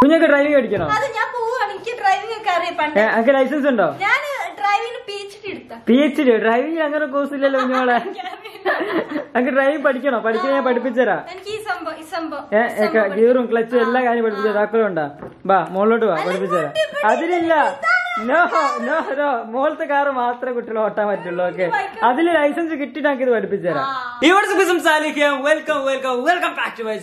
കുഞ്ഞൊക്കെ driving പഠിക്കണോ അത് ഞാൻ പോവാണ് എനിക്ക് ഡ്രൈവിംഗ് ഒക്കെ അറിയാം പണ്ട് ഏ, അനക്ക് ലൈസൻസ് ഉണ്ടോ ഞാൻ ഡ്രൈവിംഗ് പി എച്ച് ഡി എടുത്ത പി എച്ച് ഡി ഡ്രൈവിംഗ് അങ്ങനെ കോഴ്സ് ഇല്ലല്ലോ കുഞ്ഞോളെ അനക്ക് ഡ്രൈവിംഗ് പഠിക്കണോ പഠിക്കാൻ ഞാൻ പഠിപ്പിച്ചുതരാം എനിക്ക് ഈ സംഭവം ഈ സംഭവം ഏ ഗീറും ക്ലച്ചും എല്ലാ കാര്യം പഠിപ്പിച്ചു താക്കോലും ഉണ്ടാ ബാ മുകളിലോട്ട് വാ പഠിപ്പിച്ചുതരാം അതിലില്ല നോ നോ നോ മുകളിലത്തെ കാറ് മാത്രമേ കുട്ടികൾ ഓട്ടാൻ പറ്റുള്ളൂ ഓക്കെ അതിൽ ലൈസൻസ് കിട്ടിയിട്ട് നമുക്ക് ഇത് പഠിപ്പിച്ചുതരാം ഇവിടെ സംസാരിക്കാം welcome welcome welcome back to my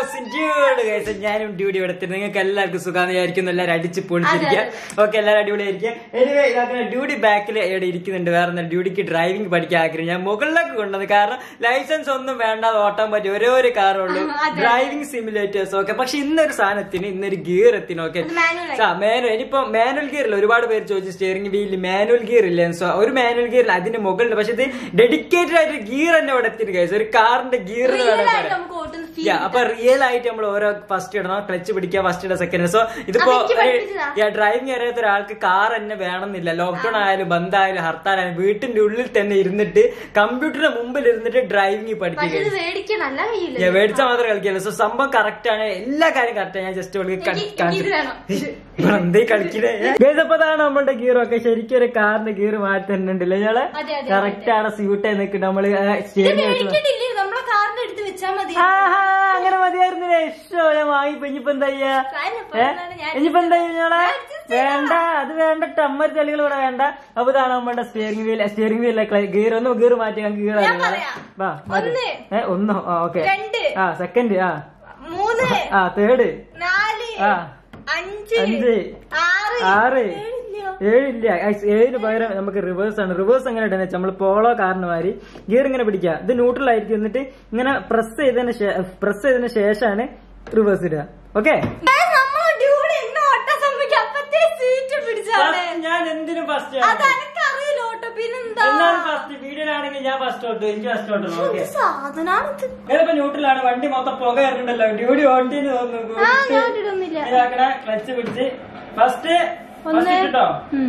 channel ഞാനും ഡ്യൂട്ടി എടുത്തിട്ട് നിങ്ങൾക്ക് എല്ലാവർക്കും സുഖം വിചാരിക്കുന്നു എല്ലാവരും അടിച്ച് പൊളിച്ചിരിക്കുക ഓക്കെ എല്ലാവരും അടിപൊളിയായിരിക്കുക എനിവേ ഇതാക്കുന്ന ഡ്യൂട്ടി ബാക്കിൽ ഇവിടെ ഇരിക്കുന്നുണ്ട് വേറെ ഒന്നും ഡ്യൂട്ടിക്ക് ഡ്രൈവിംഗ് പഠിക്കാൻ ആഗ്രഹം ഞാൻ മുകളിലേക്ക് കൊണ്ടുവന്നത് കാരണം ലൈസൻസ് ഒന്നും വേണ്ടാതെ ഓട്ടാൻ പറ്റിയ ഒരേ ഒരു കാറുള്ളൂ ഡ്രൈവിംഗ് സിമുലേറ്റേഴ്സ് ഓക്കെ പക്ഷെ ഇന്നൊരു സാധനത്തിന് ഇന്നൊരു ഗിയർ എത്തിന് ഓക്കെ മാനുവൽ മാനുവൽ ഇനിയിപ്പോ മാനുവൽ ഗിയറിൽ ഒരുപാട് പേര് ചോദിച്ചു സ്റ്റിയറിംഗ് വീലിൽ മാനുവൽ ഗിയർ ഇല്ല സോ ഒരു മാനുവൽ ഗിയറിൽ അതിന്റെ മുകളിൽ പക്ഷെ ഇത് ഡെഡിക്കേറ്റഡ് ആയിട്ട് ഗിയർ തന്നെ ഇവിടെ എത്തിയിട്ട് guys. ഒരു കാറിന്റെ ഗിയർ എന്ന് വേണം പറയാൻ നമുക്ക് ഓട്ടുന്ന ഫീൽ Yeah, അപ്പൊ റിയൽ ആയിട്ട് നമ്മൾ ഓരോ ഫസ്റ്റ് ഇടണം ക്ലച്ച് പിടിക്കുക ഫസ്റ്റ് ഇട സെക്കൻഡ് സോ ഇതിപ്പോ അതെനിക്ക് പഠിപ്പിച്ചതാ. ഡ്രൈവിംഗ് അറിയാത്ത ഒരാൾക്ക് കാർ തന്നെ വേണമെന്നില്ല ലോക്ക്ഡൌൺ ആയാലും ബന്ധായാലും ഹർത്താലായാലും വീട്ടിന്റെ ഉള്ളിൽ തന്നെ ഇരുന്നിട്ട് കമ്പ്യൂട്ടറിന്റെ മുമ്പിൽ ഇരുന്നിട്ട് ഡ്രൈവിംഗ് പഠിക്കുക ഇത് മേടിക്കണം അല്ല കയ്യില് ഞാൻ മേടിച്ചാൽ മാത്രമേ കളിക്കുള്ളൂ സോ സംഭവം കറക്റ്റ് ആണ് എല്ലാ കാര്യം കറക്റ്റ് ആണ് ഞാൻ ജസ്റ്റ് എനിക്ക് ഇത് വേണം. എന്തേ കളിക്കണേ ഗൈസ് അപ്പൊ അതാണ് നമ്മളുടെ ഗിയർ ഒക്കെ ശരിക്കും ഒരു കാറിന്റെ ഗിയർ മാറ്റുന്നുണ്ടല്ലേ ഞങ്ങള് അതെ, അതെ, കറക്റ്റ് ആണ് സ്യൂട്ട് ആയി നിൽക്കുന്നത് നമ്മള് സ്റ്റേഡിയം വെച്ച് മേടിക്കണില്ലേ നമ്മളെ കാറിന്റെ അടുത്ത് വെച്ചാ മതി ആഹാ, അങ്ങനെ മതിയായിരുന്നില്ലേ ഇഷ്ടോ ഞാൻ വാങ്ങിപ്പോ ഇനിയിപ്പോ എന്താ ചെയ്യാ ഫാൻ ഇപ്പൊ ഏ? എന്താണ് ഞാൻ ഇനിയിപ്പോ എന്താ ഞങ്ങളെ ഞാൻ adjust വേണ്ട അത് വേണ്ട ടമ്മർ ചളികൾ ഇവിടെ വേണ്ട അപ്പൊ ഇതാണ് നമ്മുടെ steering wheel steering wheel gear ഒന്ന് ഗിയർ മാറ്റി ഞങ്ങൾക്ക് ഗിയർ ഞാൻ പറയാം. വാ മാറ്റി. ഒന്ന്. ഏ ഒന്നോ ആ ഓക്കെ രണ്ട് ആ സെക്കൻഡ് ആ മൂന്ന് ആ തേർഡ് നാല് ആ അഞ്ച് അഞ്ച് ആറ് ആറ് ഏഴില്ല. ഏഴില്ല Guys, ഏഴിന് പകരം നമുക്ക് റിവേഴ്സ് ആണ് റിവേഴ്സ് എങ്ങനെ ഇടുന്നത് വെച്ചാൽ നമ്മൾ പോളോ കാറിന് മാതിരി ഗിയർ ഇങ്ങനെ പിടിക്കുക ഇത് ന്യൂട്രൽ ആയിരിക്കും എന്നിട്ട് ഇങ്ങനെ പ്രസ് ചെയ്തതിന് പ്രസ് ചെയ്തതിന് ശേഷമാണ് റിവേഴ്സ് ഇടുക ഓക്കെ ഏ, നമ്മളെ ഡ്യൂഡ് ഇന്ന് ഓട്ടം സംഭവിക്കും അപ്പത്തേ സീറ്റ് പിടിച്ചാണ് ഞാൻ എന്തിനും ഫസ്റ്റ് അത് എനക്കറിയില്ല ഓട്ടോ പിന്നെന്താ എന്നാലും ഫസ്റ്റ് വീഡിയോയിലാണെങ്കിൽ ഞാൻ ഫസ്റ്റ് ഓട്ടു എനിക്ക് ഫസ്റ്റ് ഓട്ടണം ഓക്കെ സാധനാണിത് ഏതിപ്പോ ന്യൂട്രലാണ് വണ്ടി മൊത്തം പുക കയറുന്നുണ്ടല്ലോ ഡ്യൂട്ടി ഓട്ടിന്ന് തോന്നുന്നു ആ ഞാൻ ഇടുന്നില്ല ഇതാക്കണ ക്ലച്ച് പിടിച്ച് ഫസ്റ്റ് ഒന്ന്. ഫസ്റ്റ് ഇട്ടോ ഉം.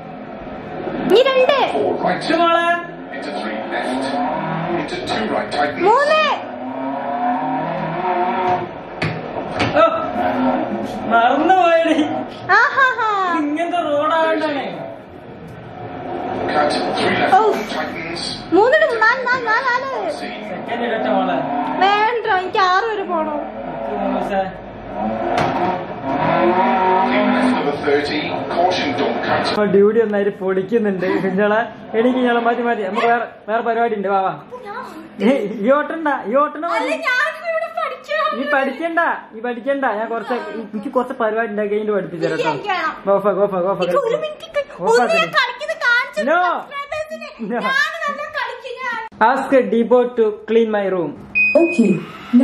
ഇനി രണ്ട് Four right, ഇത് മോളെ into three left, into two right tightens. മൂന്ന് ഓ, മറന്നുപോയടി ആഹാഹാ. ഇത് ഇങ്ങനത്തെ റോഡാകണ്ടാണ് Cut, three left, Oh. tightens. മൂന്നിടും നാല് നാല് നാല് നാല് Scene. സെക്കൻഡ് ഇടട്ടെ മോളെ വേണ്ട എനിക്ക് ആറ് വരെ പോണോ ഇത് മൂന്ന് ദിവസം. Clean left over 30. Caution, don't cut. ഇപ്പൊ ഡ്യൂട്ടി ഒന്നായിട്ട് പൊടിക്കുന്നുണ്ട് കുഞ്ഞോളെ എനിക്ക് ഞങ്ങളെ മാറ്റി മാറ്റി നമുക്ക് വേറെ വേറെ പരിപാടി ഉണ്ട് വാ വാ ഏയ്, ഈ ഓട്ടണ്ട ഈ ഓട്ടണ മതി. ഞാനിവിടെ പഠിക്കണം ഈ പഠിക്കണ്ട ഈ പഠിക്കണ്ട ഞാൻ കുറച്ച് എനിക്ക് കുറച്ച് പരിപാടി ഉണ്ടാക്കി കഴിഞ്ഞിട്ട് പഠിപ്പിച്ചു തരാം എനിക്ക് കേട്ടോ വേണം. ഗോഫ ഗോഫ ഗോഫ എനിക്ക് ഒരു മിനിറ്റ് ഓഫ് ഒന്ന് ഞാൻ ആക്കരുത്. കളിക്കുന്നത് കാണിച്ചു No. subscribers-ന്. No. ഞാൻ നല്ല കളിക്കും ഞാൻ ആസ്ക് ഡിബോ to clean my room Okay.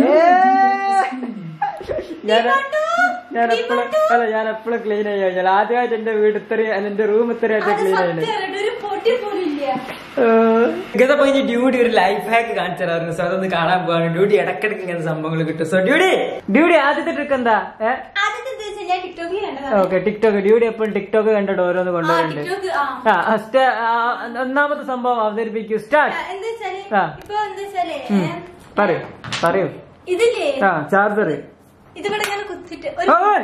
ഞാൻ ഡിബോട്ടു, ഞാൻ എപ്പോഴും ഡിബോട്ടു. അല്ല ഞാൻ എപ്പോഴും ക്ലീൻ ചെയ്യാൻ ആദ്യമായിട്ട് എന്റെ വീട് ഇത്രയും അല്ല എന്റെ റൂം ഇത്രയായിട്ട് അത് ക്ലീൻ ചെയ്യുന്നത് സത്യമായിട്ട് ഒരു പൊടി പോലും ഇല്ല ഇങ്ങനത്തെ പോയി ഡ്യൂട്ടി ഒരു ലൈഫ് ഹാക്ക് കാണിച്ചു തരാറുണ്ട് സോ അതൊന്ന് കാണാൻ പോവാണ് ഡ്യൂട്ടി ഇടക്കിടക്ക് ഇങ്ങനെ സംഭവങ്ങൾ കിട്ടും സോ ഡ്യൂട്ടി ഡ്യൂട്ടി ആദ്യത്തെ ട്രിക്ക് എന്താ ഏ ആദ്യത്തെ ദിവസം ഞാൻ ടിക്ടോക്കിൽ കണ്ടതാണ് ഓക്കെ ടിക്ടോക്ക് ഡ്യൂട്ടി എപ്പോഴും ടിക്ടോക്ക് കണ്ടിട്ട് ഓരോന്ന് ആ കൊണ്ടുപോകുന്നുണ്ട് ടിക്ടോക്ക് ആ ആ ആ, സ്റ്റ- ആ, ഒന്നാമത്തെ സംഭവം അവതരിപ്പിക്കൂ സ്റ്റാർട്ട് എന്താ വെച്ചാല് ആ. ഇപ്പൊ എന്താ വെച്ചാല് പറയൂ പറയൂ ഇതില്ലേ ആ ചാർജർ ഇതിവിടെ ഇങ്ങനെ കുത്തിട്ട് ഒരു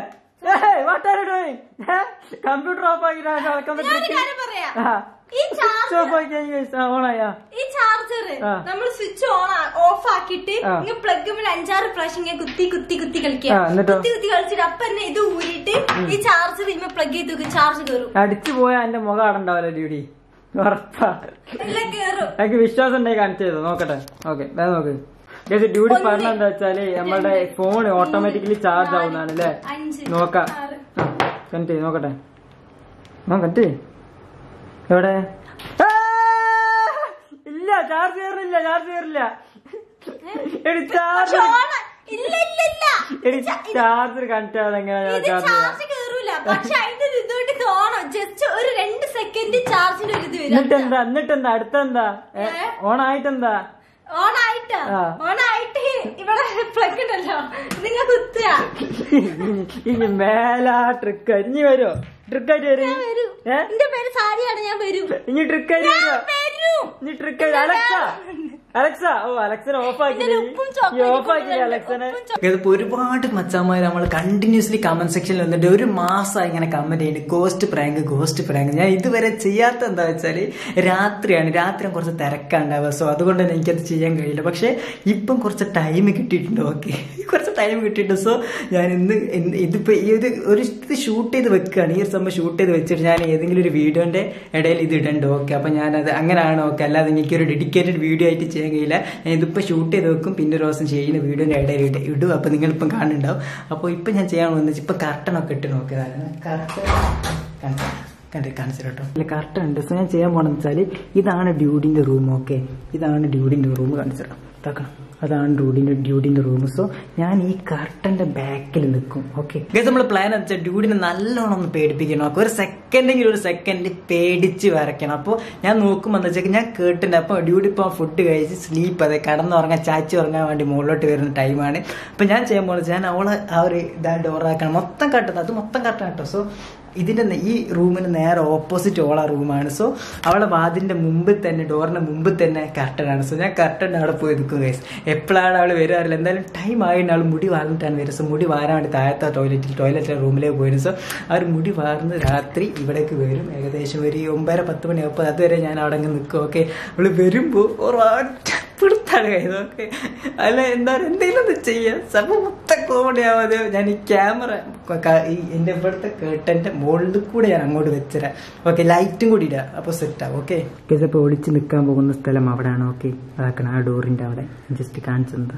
കമ്പ്യൂട്ടർ ഓഫ് ആക്കി നടക്കാൻ ഞാനൊരു കാര്യം പറയാം ആ. ഈ ചാർജർ സ്വിച്ച് ഓഫ് ആക്കി ഓണായാ ഈ ചാർജർ ആ. നമ്മൾ സ്വിച്ച് ഓൺ ഓഫ് ആക്കിയിട്ട് ആ. ഇങ്ങനെ പ്ലഗ് അഞ്ചാറ് പ്രാവശ്യം ഇങ്ങനെ കുത്തി കുത്തി കുത്തി കളിക്കുക ആ, എന്നിട്ടോ? കുത്തി കുത്തി കളിച്ചിട്ട് അപ്പൊ തന്നെ ഇത് ഊരിയിട്ട് ഈ ചാർജർ ഇങ്ങനെ പ്ലഗ് ചെയ്ത് വെക്കും ചാർജ് കയറും അടിച്ചു പോയാ എന്റെ മുഖം അടണ്ടാവല്ലോ ഡ്യൂട്ടി ഉറപ്പാ എല്ലാം കയറും എനിക്ക് വിശ്വാസം ഉണ്ടെങ്കിൽ കാണിച്ചു ചെയ്തോ നോക്കട്ടെ ഓക്കെ വേഗം നോക്ക് ഗൈസ് ഡ്യൂട്ടി ഒന്ന്, പറഞ്ഞ എന്താ വെച്ചാല് നമ്മളുടെ ഫോൺ ഓട്ടോമാറ്റിക്കലി ചാർജ് ആവുന്നതാണ് അല്ലേ അഞ്ച് നോക്കാം ആറ് കണക്ട് ചെയ്ത് നോക്കട്ടെ ആ കണക്ട് ചെയ്യ്. എവിടെ ആ! ഇല്ല ചാർജ് കയറില്ല ചാർജ് കയറില്ല എടി ചാർജ് ചോണ. ഇല്ല ഇല്ല ഇല്ല എടി ചാർജർ കണക്ട് ആവാതെ എങ്ങനെയാ ഇത് ചാർജ് ചെയ്യാ ചാർജ് കേറൂല പക്ഷെ അതിന്റെ ഒരു ഇതുകൊണ്ട് തോന്നും ജസ്റ്റ് ഒരു രണ്ട് സെക്കൻഡ് ചാർജിന്റെ ഒരു ഇത് എന്നിട്ട് വരും എന്താ എന്നിട്ട് എന്താ അടുത്തെന്താ ഏ? ഓൺ ആയിട്ടെന്താ ഓൺ ആയിട്ട് ആ. ഓൺ ആയിട്ട് ഇവിടെ പ്ലഗ് ഉണ്ടല്ലോ നിങ്ങൾ കുത്തുക ഇനി മേലാ ട്രിക്ക് ഇനി വരുമോ ട്രിക്കായിട്ട് വരും ഞാൻ വരൂ ഏ എന്റെ പേര് സാരിയാണ് ഞാൻ വരും ഇനി ട്രിക്കായിട്ട് ഞാൻ വരുമോ വരും ഇനി ട്രിക്കായിട്ട് അലക്സ അലക്സ ഓ അലക്സനെ ഓഫ് ഇതിന് ഉപ്പും ചോക്ലേറ്റും ഓഫ് ആക്കില്ലേ കൊണ്ടുവരണ്ട. അലക്സനെ ഉപ്പും ഇതിപ്പോ ഒരുപാട് മച്ചാന്മാർ നമ്മൾ കണ്ടിന്യൂസ്ലി കമന്റ് സെക്ഷനിൽ വന്നിട്ട് ഒരു മാസമായി ഇങ്ങനെ കമന്റ് ചെയ്യുന്നുണ്ട് ഗോസ്റ്റ് പ്രാങ്ക് ഗോസ്റ്റ് പ്രാങ്ക് ഞാൻ ഇതുവരെ ചെയ്യാത്ത എന്താ വെച്ചാല് രാത്രിയാണ് രാത്രി കുറച്ച് തിരക്കാണ്ടാവുക സോ അതുകൊണ്ട് തന്നെ എനിക്കത് ചെയ്യാൻ കഴിയില്ല പക്ഷെ ഇപ്പം കുറച്ച് ടൈം കിട്ടിയിട്ടുണ്ട് ഓക്കെ കുറച്ച് ടൈം കിട്ടിയിട്ടുണ്ട് സോ ഞാൻ ഇന്ന് ഇന്ന് ഇതിപ്പോ ഈ ഒരു ഒരു ഇത് ഷൂട്ട് ചെയ്ത് വെക്കുകയാണ് ഈ ഒരു സംഭവം ഷൂട്ട് ചെയ്ത് വെച്ചിട്ട് ഞാൻ ഏതെങ്കിലും ഒരു വീഡിയോന്റെ ഇടയിൽ ഇത് ഇടണ്ട് ഓക്കെ അപ്പൊ ഞാനത് അങ്ങനെയാണ് ഓക്കെ അല്ലാതെ എനിക്ക് ഒരു ഡെഡിക്കേറ്റഡ് വീഡിയോ ആയിട്ട് ചെയ്യാൻ കഴിയില്ല ഞാൻ ഇതിപ്പോ ഷൂട്ട് ചെയ്ത് വെക്കും പിന്നെ ഒരു ദിവസം ചെയ്യുന്ന വീഡിയോന്റെ ഇടയിൽ ഇട ഇടും അപ്പൊ നിങ്ങളിപ്പം കാണുന്നുണ്ടാവും അപ്പോൾ ഇപ്പൊ ഞാൻ ചെയ്യാൻ പോകുന്നത് ഇപ്പൊ കർട്ടനൊക്കെ ഇട്ട് നോക്കിയതാണ് കർട്ടൻ കണ്ടി കാണിച്ചു കേട്ടോ ഇല്ല കറക്റ്റ് ഉണ്ട് സോ ഞാൻ ചെയ്യാൻ പോണെന്ന് വെച്ചാല് ഇതാണ് ഡ്യൂഡിന്റെ റൂം ഓക്കെ ഇതാണ് ഡ്യൂഡിന്റെ റൂം കാണിച്ചു തരാം ഇതാക്കണം അതാണ് ഡ്യൂഡിന്റെ ഡ്യൂഡിന്റെ റൂം സോ ഞാൻ ഈ കർട്ടന്റെ ബാക്കിൽ നിൽക്കും ഓക്കെ നമ്മൾ പ്ലാൻ വെച്ചാൽ ഡ്യൂഡിനെ നല്ലോണം ഒന്ന് പേടിപ്പിക്കണം ഓക്കെ ഒരു സെക്കൻഡെങ്കിലും ഒരു സെക്കൻഡ് പേടിച്ച് വരയ്ക്കണം അപ്പോൾ ഞാൻ നോക്കുമ്പോൾ എന്താ വെച്ചാൽ ഞാൻ കേട്ടിട്ടുണ്ട് അപ്പോൾ ഡ്യൂഡി ഇപ്പോൾ ഫുഡ് കഴിച്ച് സ്ലീപ്പ് അതെ കടന്നുറങ്ങാൻ ചാച്ചി ഉറങ്ങാൻ വേണ്ടി മുകളിലോട്ട് വരുന്ന ടൈമാണ് അപ്പം ഞാൻ ചെയ്യാൻ പോകുന്നത് ഞാൻ അവളെ ആ ഒരു ഇതാ ഡോറാക്കണം മൊത്തം കട്ടുന്നത് അത് മൊത്തം കട്ടണം കേട്ടോ സോ ഇതിന്റെ നെ- ഈ റൂമിന് നേരെ ഓപ്പോസിറ്റ് ഓള റൂമാണ് സോ അവളെ വാതിന്റെ മുമ്പിൽ തന്നെ ഡോറിന്റെ മുമ്പിൽ തന്നെ കർട്ടനാണ് സോ ഞാൻ കർട്ടൻ അവിടെ പോയി നിൽക്കും ഗൈസ് എപ്പോഴാണ് അവൾ വരാറില്ല എന്തായാലും ടൈം ആയിട്ട് അവൾ മുടി വാർന്നിട്ടാണ് വരുന്നത് സോ മുടി വാരാൻ വേണ്ടി താഴത്തെ ടോയ്ലറ്റിൽ ടോയ്ലറ്റിലെ റൂമിലേക്ക് പോയിരുന്നു സോ ആ ഒരു മുടി വാർന്ന് രാത്രി ഇവിടേക്ക് വരും ഏകദേശം ഒരു ഒമ്പര പത്ത് മണിയാകുമ്പോൾ അതുവരെ ഞാൻ അവിടെ അങ്ങ് നിൽക്കും ഓക്കെ അവള് വരുമ്പോൾ ഒരൊറ്റ പിടുത്താണ് കയ്യത് ഓക്കെ അല്ല എന്താ പറയുക എന്തെങ്കിലും ഒന്ന് ചെയ്യാം സംഭവം മൊത്തം കോമഡി ആവാതെ ഞാൻ ഈ ക്യാമറ ഈ എന്റെ ഇവിടുത്തെ കേട്ടന്റെ മുകളിൽ കൂടെ ഞാൻ അങ്ങോട്ട് വെച്ചുതരാം ഓക്കെ ലൈറ്റും കൂടി ഇടാം അപ്പൊ സെറ്റ് ആവും ഓക്കെ ഇപ്പോൾ ഒളിച്ച് നിൽക്കാൻ പോകുന്ന സ്ഥലം അവിടെയാണ് ഓക്കെ അതാക്കണം ആ ഡോറിന്റെ അവിടെ ജസ്റ്റ് കാണിച്ചെന്താ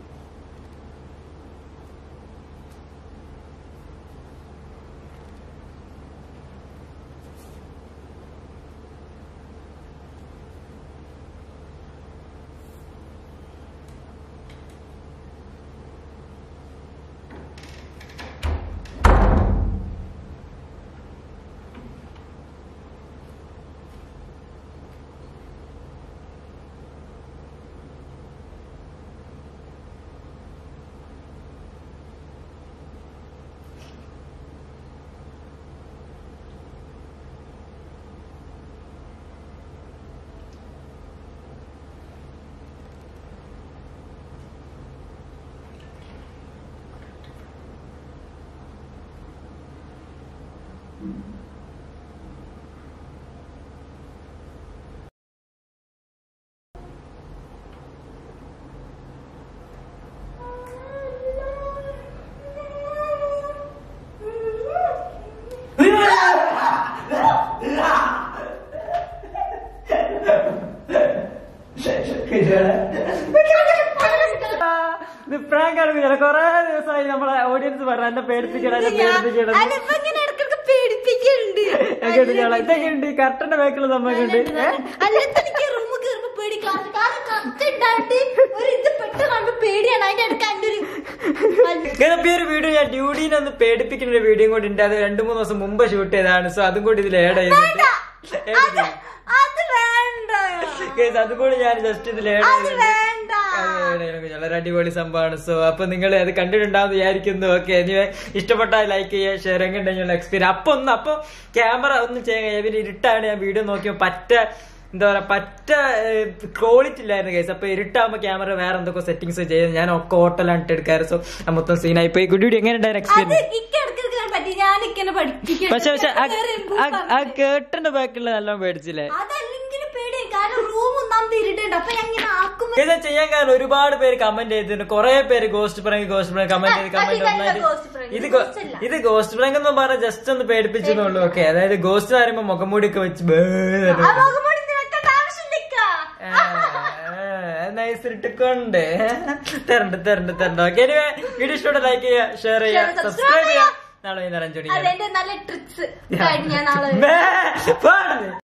ഇത് പ്രാങ്ക് ആണ് കുഞ്ഞാ കൊറേ ദിവസമായി നമ്മളെ ഓഡിയൻസ് പറഞ്ഞ എന്നെ പേടിപ്പിക്കണം എന്നെ പേടിപ്പിക്കണം അതിപ്പോ ഇങ്ങനെ ഇടയ്ക്കിടയ്ക്ക് പേടിപ്പിക്കുന്നുണ്ട് ഇതൊക്കെ ഉണ്ട് കർട്ടന്റെ ബാക്കിലുള്ള സംഭവമൊക്കെ ഉണ്ട് ഏ? അല്ലാത്ത എനിക്ക് റൂം കയറുമ്പോ പേടിക്കാം കാരണം കറക്റ്റ് ഉണ്ടായിട്ട് ഒരു ഇത് പെട്ട് കാണുമ്പോ പേടിയാണ് അതിന്റെ അടുത്ത് എന്റെ ഒരു ഇങ്ങനെ ഇപ്പൊ ഈ ഒരു വീഡിയോ ഞാൻ ഡ്യൂഡീനെ ഒന്ന് പേടിപ്പിക്കുന്ന ഒരു വീഡിയോ കൂടി ഉണ്ട് അത് രണ്ടു മൂന്ന് ദിവസം മുമ്പ് ഷൂട്ട് ചെയ്തതാണ് സോ അതും കൂടി ഇതിൽ ഏഡ് ചെയ്തിട്ട് അത് അത് വേണ്ട Guys, അതും കൂടി ഞാൻ ജസ്റ്റ് ഇതിൽ ഏഡ് അത് ചെയ്തിട്ട് വേണ്ട വളരെ അടിപൊളി സംഭവമാണ് സോ അപ്പൊ നിങ്ങൾ അത് കണ്ടിട്ടുണ്ടാവും വിചാരിക്കുന്നു ഓക്കെ ഇനി ഇഷ്ടപ്പെട്ടാൽ ലൈക്ക് ചെയ്യുക ഷെയർ എങ്ങനെയുള്ള എക്സ്പീരിയൻസ് അപ്പൊ ഒന്ന് അപ്പൊ ക്യാമറ ഒന്നും ചെയ്യാൻ കഴിയും പിന്നെ ഇരുട്ടാണ് ഞാൻ വീഡിയോ നോക്കിയപ്പോ പറ്റ എന്താ പറയാ പറ്റ ക്വാളിറ്റി ഇല്ലായിരുന്നു കേസ് അപ്പൊ ഇരുട്ടാകുമ്പോ ക്യാമറ വേറെ എന്തൊക്കെ സെറ്റിംഗ്സ് ചെയ്ത് ഞാൻ ഒക്കെ ഹോട്ടലാണ് എടുക്കാറ് സോ മൊത്തം സീനായി പോയി ഗുഡ് എങ്ങനെ ഉണ്ടായിരുന്നു അത് എക്സ്പീരിയൻസ് ഇക്ക് ഇടയ്ക്കിടയ്ക്ക് പറ്റി ഞാൻ ഇങ്ങനെ പഠിപ്പിക്കും പക്ഷെ പക്ഷെ ആ കേട്ടന്റെ ബാക്കിലുള്ള നല്ലോണം പേടിച്ചില്ലേ അതല്ലെങ്കിലും പേടിയായി കാരണം റൂം ഒന്നാമത് ഇരുട്ടുണ്ട് അപ്പൊ ഞാൻ ഇങ്ങനെ ആക്കുമ്പോ ഇത് ചെയ്യാൻ കാരണം ഒരുപാട് പേര് കമന്റ് ചെയ്തിട്ടുണ്ട് കുറെ പേര് ghost prank ghost prank comment ചെയ്ത് കമന്റ് അത് ഇതല്ല ghost prank, ഇത് ഇത് ഗോ- ghost അല്ല. ഇത് ഗോസ്റ്റ് പ്രാങ്ക് എന്ന് പറഞ്ഞാൽ ജസ്റ്റ് ഒന്ന് പേടിപ്പിച്ചെന്നുള്ളൂ ഓക്കെ അതായത് ഗോസ്റ്റ് പറയുമ്പോ മുഖംമൂടിയൊക്കെ വെച്ച് ബേ എന്ന് ആ മുഖംമൂടി ഇത് വെക്കേണ്ട ആവശ്യമില്ല നൈസ് ഇട്ടുകൊണ്ട് തരണ്ട് തരണ്ട് തരണ്ട് ഓക്കെ വീഡിയോ ഇഷ്ടോടെ ലൈക്ക് ചെയ്യുക ഷെയർ ചെയ്യുക Share, subscribe സബ്സ്ക്രൈബ് ചെയ്യുക ചെയ്യുക. നാളെ വൈകുന്നേരം അഞ്ചു അതെന്റെ നല്ല ട്രിക്സ് ഞാൻ നാളെ മണിക്കാണ്